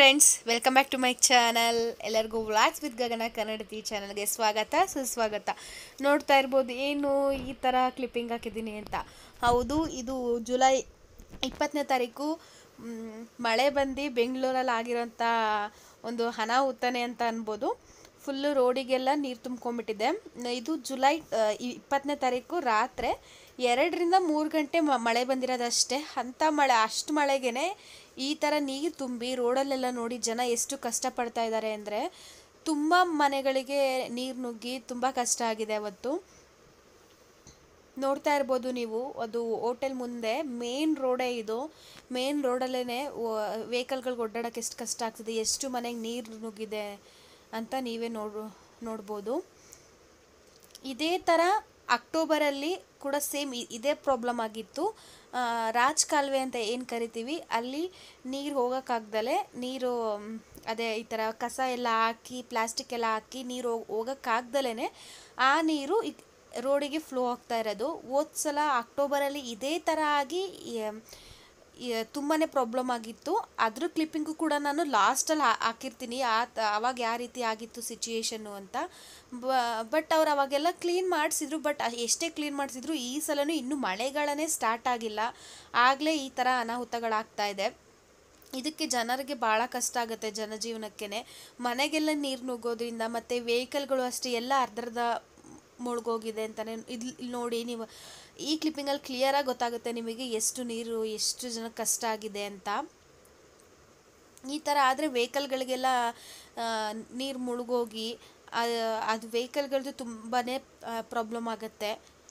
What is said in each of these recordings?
friends welcome back to my channel ಎಲ್ಲರಿಗೂ vlogs with Gagana Kannadathi ಚಾನಲ್ಗೆ ಸ್ವಾಗತ ಸುಸ್ವಾಗತ ನೋಡ್ತಾ ಇರ್ಬೋದು ಏನು ಈ ಥರ ಕ್ಲಿಪ್ಪಿಂಗ್ ಹಾಕಿದ್ದೀನಿ ಅಂತ ಹೌದು ಇದು ಜುಲೈ ಇಪ್ಪತ್ತನೇ ತಾರೀಕು ಮ್, ಮಳೆ ಬಂದು ಬೆಂಗಳೂರಲ್ಲಿ ಆಗಿರೋಂಥ ಒಂದು ಅನಾಹುತನೇ ಅಂತ ಅನ್ಬೋದು ಫುಲ್ಲು ರೋಡಿಗೆಲ್ಲ ನೀರು ತುಂಬ್ಕೊಂಡ್ಬಿಟ್ಟಿದೆ ಇದು ಜುಲೈ ಆ, ಈ- ಇಪ್ಪತ್ತನೇ ತಾರೀಕು ರಾತ್ರಿ ಎರಡರಿಂದ ಮೂರು ಗಂಟೆ ಮ- ಮಳೆ ಬಂದಿರೋದಷ್ಟೇ ಅಂಥ ಮಳೆ ಅಷ್ಟು ಮಳೆಗೇನೆ ಈ ಥರ ನೀರು ತುಂಬಿ ರೋಡಲ್ಲೆಲ್ಲ ನೋಡಿ ಜನ ಎಷ್ಟು ಕಷ್ಟಪಡ್ತಾ ಇದ್ದಾರೆ ಅಂದರೆ ತುಂಬ ಮನೆಗಳಿಗೆ ನೀರು ನುಗ್ಗಿ ತುಂಬ ಕಷ್ಟ ಆಗಿದೆ ಅವತ್ತು ನೋಡ್ತಾ ಇರ್ಬೋದು ನೀವು ಅದು ಹೋಟೆಲ್ ಮುಂದೆ ಮೇನ್ ರೋಡೇ ಇದು ಮೇನ್ ರೋಡಲ್ಲೇ ವೆಹಿಕಲ್ಗಳಿಗೆ ಓಡಾಡೋಕೆ ಎಷ್ಟು ಕಷ್ಟ ಆಗ್ತದೆ ಎಷ್ಟು ಮನೆಗೆ ನೀರು ನುಗ್ಗಿದೆ ಅಂತ ನೀವೇ ನೋಡು ನೋಡ್ಬೋದು ಇದೇ ಥರ ಅಕ್ಟೋಬರಲ್ಲಿ ಕೂಡ ಸೇಮ್ ಇದೇ ಪ್ರಾಬ್ಲಮ್ ಆಗಿತ್ತು ಆ, ರಾಜ್ ಕಾಲುವೆ ಅಂತ ಏನು ಕರಿತೀವಿ ಅಲ್ಲಿ ನೀರು ಹೋಗೋಕ್ಕಾಗ್ದಲೆ ನೀರು ಮ್, ಅದೇ ಈ ಥರ ಕಸ ಎಲ್ಲ ಹಾಕಿ ಪ್ಲಾಸ್ಟಿಕ್ ಎಲ್ಲ ಹಾಕಿ ನೀರು ಹೋಗೋಕ್ಕಾಗ್ದಲೇ ಆ ನೀರು ಈ ರೋಡಿಗೆ ಫ್ಲೋ ಆಗ್ತಾ ಇರೋದು ಹೋದ ಸಲ ಅಕ್ಟೋಬರಲ್ಲಿ ಇದೇ ಥರ ಆಗಿ ತುಂಬಾ ಪ್ರಾಬ್ಲಮ್ ಆಗಿತ್ತು ಅದ್ರ ಕ್ಲಿಪ್ಪಿಂಗು ಕೂಡ ನಾನು ಲಾಸ್ಟಲ್ಲಿ ಹಾಕಿರ್ತೀನಿ ಆ ತ- ಅವಾಗ ಯಾವ ರೀತಿ ಆಗಿತ್ತು ಸಿಚುಯೇಷನ್ನು ಅಂತ ಬಟ್ ಅವ್ರು ಅವಾಗೆಲ್ಲ ಕ್ಲೀನ್ ಮಾಡಿಸಿದ್ರು ಬಟ್ ಎಷ್ಟೇ ಕ್ಲೀನ್ ಮಾಡಿಸಿದ್ರು ಈ ಸಲನೂ ಇನ್ನೂ ಮಳೆಗಾಲನೇ ಸ್ಟಾರ್ಟ್ ಆಗಿಲ್ಲ ಆಗಲೇ ಈ ಥರ ಅನಾಹುತಗಳಾಗ್ತಾ ಇದೆ ಇದಕ್ಕೆ ಜನರಿಗೆ ಭಾಳ ಕಷ್ಟ ಆಗುತ್ತೆ ಜನಜೀವನಕ್ಕೇ ಮನೆಗೆಲ್ಲ ನೀರು ನುಗ್ಗೋದ್ರಿಂದ ಮತ್ತು ವೆಹಿಕಲ್ಗಳು ಅಷ್ಟೇ ಎಲ್ಲ ಅರ್ಧರ್ಧ ಮುಳುಗೋಗಿದೆ ಅಂತಲೇ ಇಲ್ಲಿ ಇಲ್ಲಿ ನೋಡಿ ನೀವು ಈ ಕ್ಲಿಪ್ಪಿಂಗಲ್ಲಿ ಕ್ಲಿಯರಾಗಿ ಗೊತ್ತಾಗುತ್ತೆ ನಿಮಗೆ ಎಷ್ಟು ನೀರು ಎಷ್ಟು ಜನ ಕಷ್ಟ ಆಗಿದೆ ಅಂತ ಈ ಥರ ಆದರೆ ವೆಹಿಕಲ್ಗಳಿಗೆಲ್ಲ ನೀರು ಮುಳುಗೋಗಿ ಆ- ಅದು ವೆಹಿಕಲ್ಗಳದ್ದು ತುಂಬಾ ಪ್ರಾಬ್ಲಮ್ ಆಗುತ್ತೆ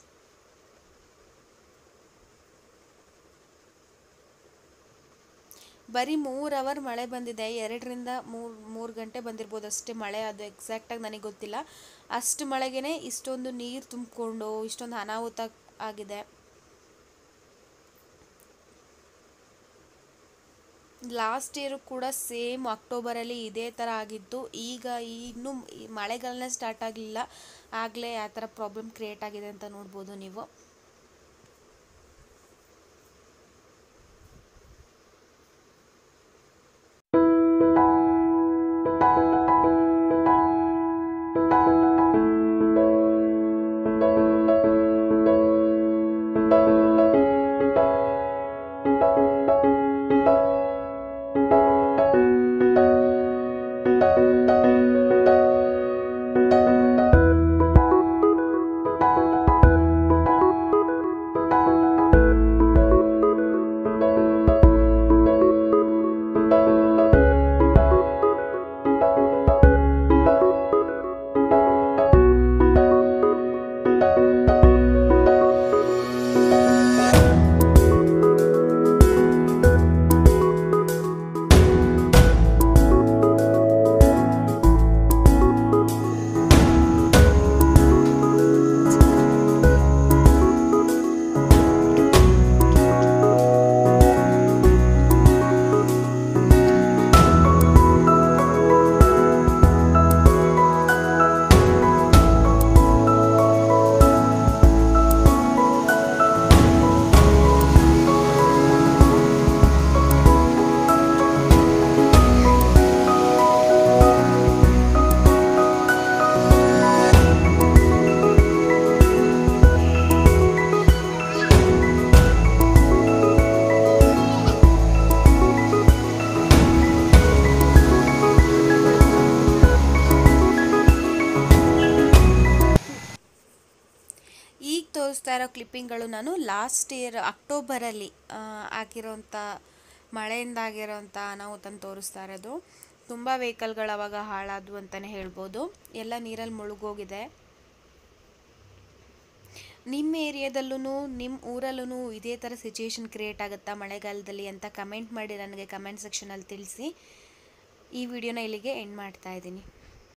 ಬರೀ ಮೂರು ಅವರ್ ಮಳೆ ಬಂದಿದೆ ಎರಡರಿಂದ ಮೂರು ಮೂರು ಗಂಟೆ ಬಂದಿರ್ಬೋದು ಅಷ್ಟೇ ಮಳೆ ಅದು ಎಕ್ಸಾಕ್ಟಾಗಿ ನನಗೆ ಗೊತ್ತಿಲ್ಲ ಅಷ್ಟು ಮಳೆಗೇ ಇಷ್ಟೊಂದು ನೀರು ತುಂಬಿಕೊಂಡು ಇಷ್ಟೊಂದು ಅನಾಹುತ ಆಗಿದೆ ಲಾಸ್ಟ್ ಇಯರು ಕೂಡ ಸೇಮ್ ಅಕ್ಟೋಬರಲ್ಲಿ ಇದೇ ಥರ ಆಗಿತ್ತು ಈಗ ಇನ್ನೂ ಈ ಮಳೆಗಾಲನೇ ಸ್ಟಾರ್ಟ್ ಆಗಲಿಲ್ಲ ಆಗಲೇ ಆ ಥರ ಪ್ರಾಬ್ಲಮ್ ಕ್ರಿಯೇಟ್ ಆಗಿದೆ ಅಂತ ನೋಡ್ಬೋದು ನೀವು ಈಗ ತೋರಿಸ್ತಾ ಇರೋ ಕ್ಲಿಪ್ಪಿಂಗ್ಗಳು ನಾನು ಲಾಸ್ಟ್ ಇಯರ್ ಅಕ್ಟೋಬರಲ್ಲಿ ಆ, ಆಗಿರೋಂಥ ಮಳೆಯಿಂದ ಆಗಿರೋಂಥ ಅನಾಹುತನ ತೋರಿಸ್ತಾ ಇರೋದು ತುಂಬ ವೆಹಿಕಲ್ಗಳು ಅವಾಗ ಹಾಳಾದವು ಅಂತಲೇ ಹೇಳ್ಬೋದು ಎಲ್ಲ ನೀರಲ್ಲಿ ಮುಳುಗೋಗಿದೆ ನಿಮ್ಮ ಏರಿಯಾದಲ್ಲೂ ನಿಮ್ಮ ಊರಲ್ಲೂ ಇದೇ ಥರ ಸಿಚುಯೇಷನ್ ಕ್ರಿಯೇಟ್ ಆಗುತ್ತಾ ಮಳೆಗಾಲದಲ್ಲಿ ಅಂತ ಕಮೆಂಟ್ ಮಾಡಿ ನನಗೆ ಕಮೆಂಟ್ ಸೆಕ್ಷನಲ್ಲಿ ತಿಳಿಸಿ ಈ ವಿಡಿಯೋನ ಇಲ್ಲಿಗೆ ಎಂಡ್ ಮಾಡ್ತಾ ಇದ್ದೀನಿ